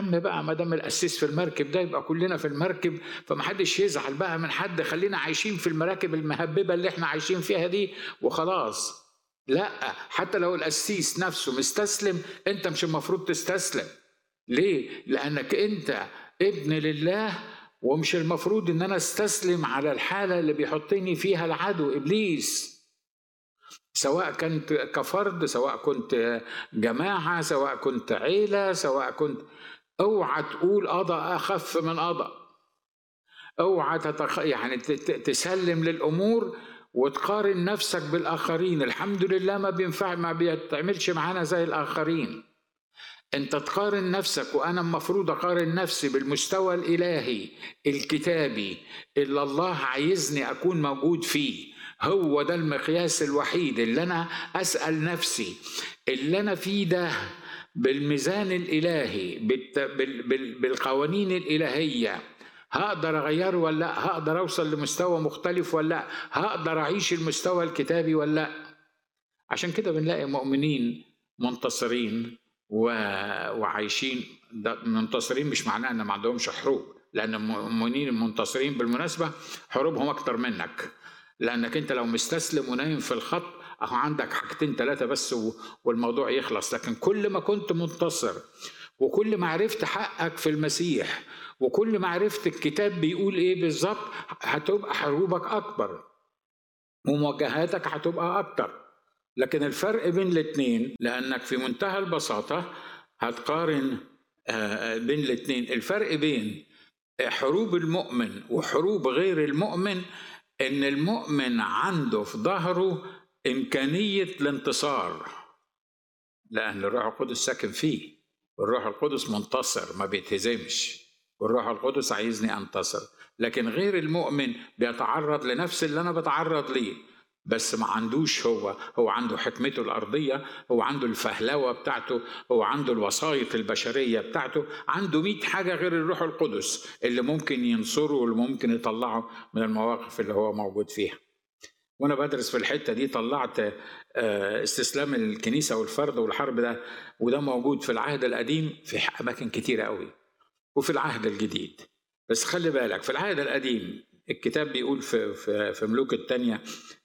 عم بقى ما دام القسيس في المركب ده يبقى كلنا في المركب فمحدش يزعل بقى من حد خلينا عايشين في المراكب المهببه اللي احنا عايشين فيها دي وخلاص لا حتى لو القسيس نفسه مستسلم انت مش المفروض تستسلم ليه لانك انت ابن لله ومش المفروض ان انا استسلم على الحاله اللي بيحطني فيها العدو ابليس سواء كنت كفرد سواء كنت جماعه سواء كنت عيله سواء كنت اوعى تقول قضى اخف من قضى اوعى تتخ... يعني تسلم للامور وتقارن نفسك بالاخرين الحمد لله ما بينفع ما بيتعملش معانا زي الاخرين انت تقارن نفسك وانا المفروض اقارن نفسي بالمستوى الالهي الكتابي اللي الله عايزني اكون موجود فيه هو ده المقياس الوحيد اللي انا اسال نفسي اللي انا فيه ده بالميزان الالهي بالقوانين الالهيه هقدر اغيره ولا لا هقدر اوصل لمستوى مختلف ولا لا هقدر اعيش المستوى الكتابي ولا لا عشان كده بنلاقي مؤمنين منتصرين وعايشين منتصرين مش معناه ان ما عندهمش حروب لان المؤمنين المنتصرين بالمناسبه حروبهم اكتر منك لانك انت لو مستسلم ونايم في الخط اهو عندك حاجتين ثلاثه بس والموضوع يخلص لكن كل ما كنت منتصر وكل ما عرفت حقك في المسيح وكل ما عرفت الكتاب بيقول ايه بالظبط هتبقى حروبك اكبر ومواجهاتك هتبقى اكتر لكن الفرق بين الاثنين لانك في منتهى البساطه هتقارن بين الاثنين الفرق بين حروب المؤمن وحروب غير المؤمن ان المؤمن عنده في ظهره امكانيه الانتصار لان الروح القدس ساكن فيه والروح القدس منتصر ما بيتهزمش والروح القدس عايزني انتصر لكن غير المؤمن بيتعرض لنفس اللي انا بتعرض ليه بس ما عندوش هو هو عنده حكمته الأرضية هو عنده الفهلوة بتاعته هو عنده الوسائط البشرية بتاعته عنده مئة حاجة غير الروح القدس اللي ممكن ينصره واللي ممكن يطلعه من المواقف اللي هو موجود فيها وانا بدرس في الحته دي طلعت استسلام الكنيسه والفرد والحرب ده وده موجود في العهد القديم في اماكن كتيره قوي وفي العهد الجديد بس خلي بالك في العهد القديم الكتاب بيقول في في, في ملوك الثانيه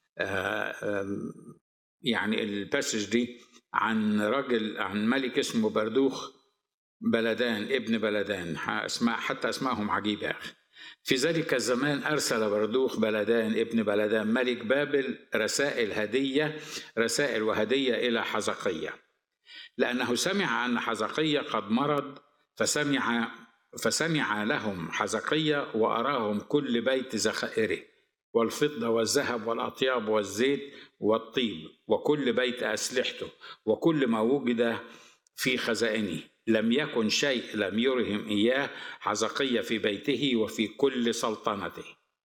يعني الباسج دي عن راجل عن ملك اسمه بردوخ بلدان ابن بلدان اسماء حتى اسمائهم عجيبه يا اخي في ذلك الزمان ارسل بردوخ بلدان ابن بلدان ملك بابل رسائل هديه رسائل وهديه الى حزقيه لانه سمع ان حزقيه قد مرض فسمع فسمع لهم حزقيه واراهم كل بيت ذخائره والفضة والذهب والأطياب والزيت والطيب وكل بيت أسلحته وكل ما وجد في خزائنه لم يكن شيء لم يرهم إياه حزقية في بيته وفي كل سلطنته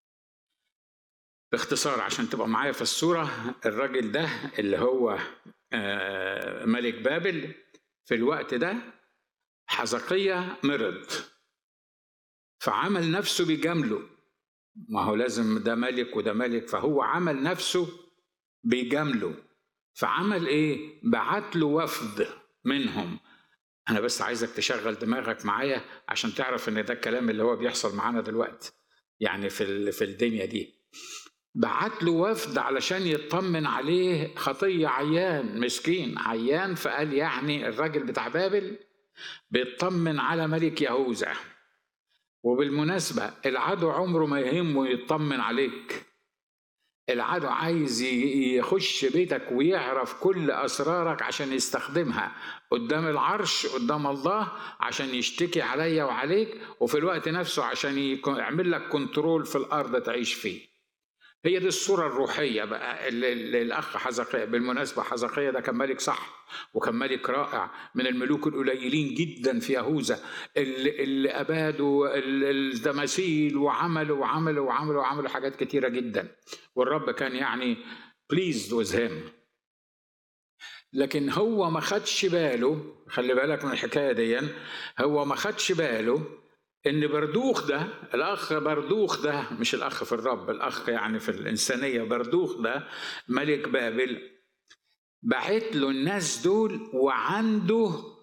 باختصار عشان تبقى معايا في الصورة الراجل ده اللي هو ملك بابل في الوقت ده حزقية مرض فعمل نفسه بيجامله ما هو لازم ده ملك وده ملك فهو عمل نفسه بيجامله فعمل ايه بعت له وفد منهم انا بس عايزك تشغل دماغك معايا عشان تعرف ان ده الكلام اللي هو بيحصل معانا دلوقتي يعني في في الدنيا دي بعت له وفد علشان يطمن عليه خطية عيان مسكين عيان فقال يعني الراجل بتاع بابل بيطمن على ملك يهوذا وبالمناسبة العدو عمره ما يهمه يطمن عليك العدو عايز يخش بيتك ويعرف كل أسرارك عشان يستخدمها قدام العرش قدام الله عشان يشتكي عليا وعليك وفي الوقت نفسه عشان يعمل لك كنترول في الأرض تعيش فيه هي دي الصورة الروحية بقى اللي الأخ حزقية بالمناسبة حزقية ده كان ملك صح وكان ملك رائع من الملوك القليلين جدا في يهوذا اللي, اللي أبادوا التماثيل وعملوا وعملوا وعملوا وعملوا حاجات كتيرة جدا والرب كان يعني pleased with him لكن هو ما خدش باله خلي بالك من الحكاية دي هو ما خدش باله ان بردوخ ده الاخ بردوخ ده مش الاخ في الرب الاخ يعني في الانسانيه بردوخ ده ملك بابل بعت له الناس دول وعنده